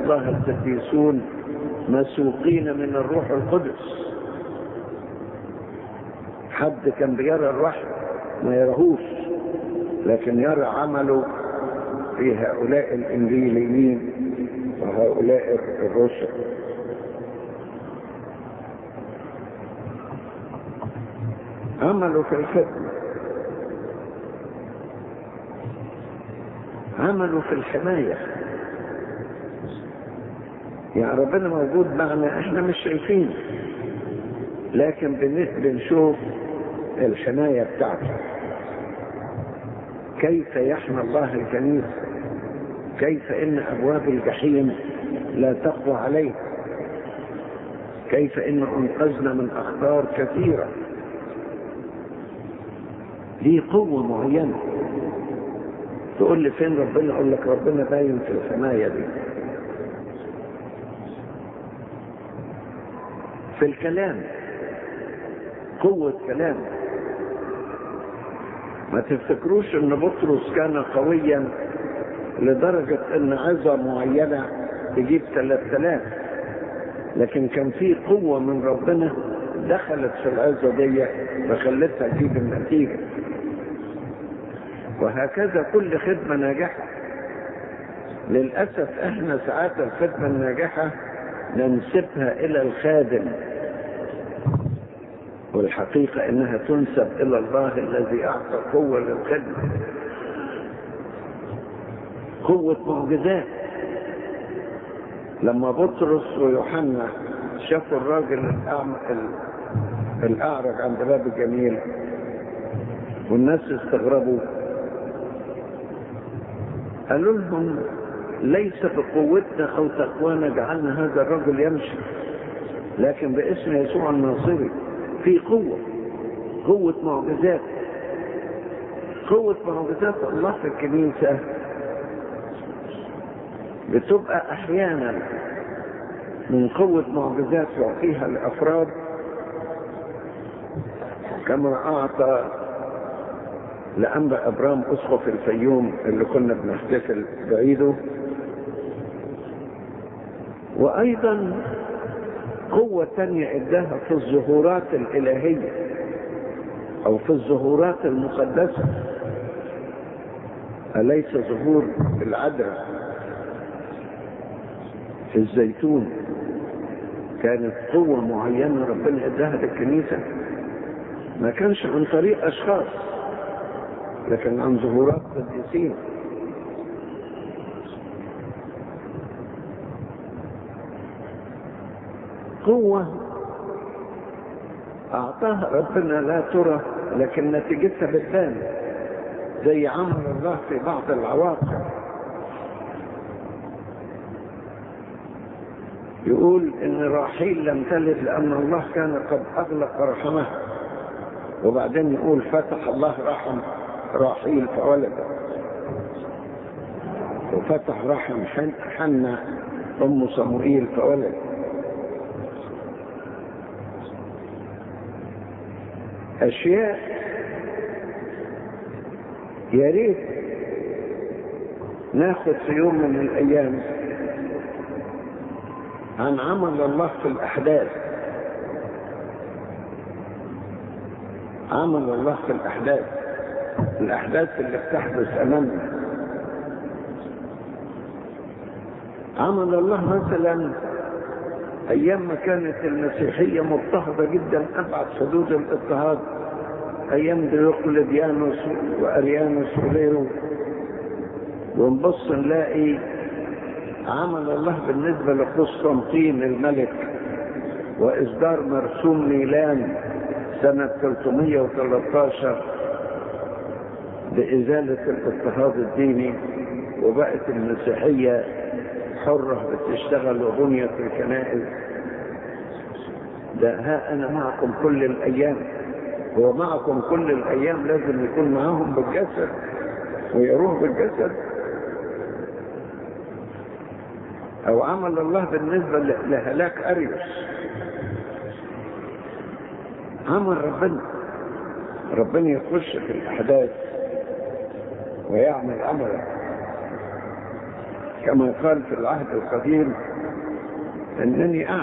الله القديسون مسوقين من الروح القدس حد كان بيرى الوحي ما يرهوش لكن يرى عمله في هؤلاء الانجيليين وهؤلاء الرسل عملوا في الخدمة عملوا في الحماية يعني ربنا موجود معنا احنا مش شايفين لكن بنشوف الحماية بتاعته كيف يحمى الله الكنيسة كيف ان ابواب الجحيم لا تقوى عليه كيف ان انقذنا من اخطار كثيرة دي قوة معينة تقول لي فين ربنا اقول لك ربنا باين في الحماية دي في الكلام قوة كلام ما تفتكروش ان بطرس كان قويا لدرجة ان عظة معينة تجيب 3000 لكن كان في قوة من ربنا دخلت في العظة دي فخلتها تجيب النتيجة وهكذا كل خدمة ناجحة للأسف احنا ساعات الخدمة الناجحة ننسبها إلى الخادم والحقيقة انها تنسب الى الله الذي اعطى قوة للخدمة قوة معجزات لما بطرس ويوحنا شافوا الراجل الأعم... الأعرج عند باب الجميل والناس استغربوا قالوا لهم ليس بقوتنا أو تقوانا جعلنا هذا الرجل يمشي لكن باسم يسوع الناصري في قوة قوة معجزات قوة معجزات الله في الكنيسة بتبقى أحيانا من قوة معجزات يعطيها الأفراد كما أعطى لأنبا أبرام أسقف الفيوم اللي كنا بنحتفل بعيده وأيضا قوة تانية اداها في الظهورات الإلهية أو في الظهورات المقدسة أليس ظهور العذراء في الزيتون كانت قوة معينة ربنا اداها للكنيسة ما كانش عن طريق أشخاص لكن عن ظهورات قديسين قوة أعطاها ربنا لا ترى لكن نتيجتها بتبان زي عمل الله في بعض العواقب يقول ان راحيل لم تلد لان الله كان قد اغلق رحمها وبعدين يقول فتح الله رحم راحيل فولدت وفتح رحم حنة ام صموئيل فولدت اشياء يا ريت ناخد في يوم من الايام عن عمل الله في الاحداث عمل الله في الاحداث الاحداث اللي بتحدث امامنا عمل الله مثلا ايام ما كانت المسيحيه مضطهده جدا ابعد حدود الاضطهاد ايام ديوقلديانوس واريانوس وغيره ونبص نلاقي عمل الله بالنسبه لقسطنطين الملك واصدار مرسوم ميلان سنه 313 لازاله الاضطهاد الديني وبقت المسيحيه حرة بتشتغل وبنيت الكنائس ده ها أنا معكم كل الأيام هو معكم كل الأيام لازم يكون معاهم بالجسد ويروح بالجسد أو عمل الله بالنسبة لهلاك أريوس عمل ربنا ربنا يخش في الأحداث ويعمل عمله كما قال في العهد القديم انني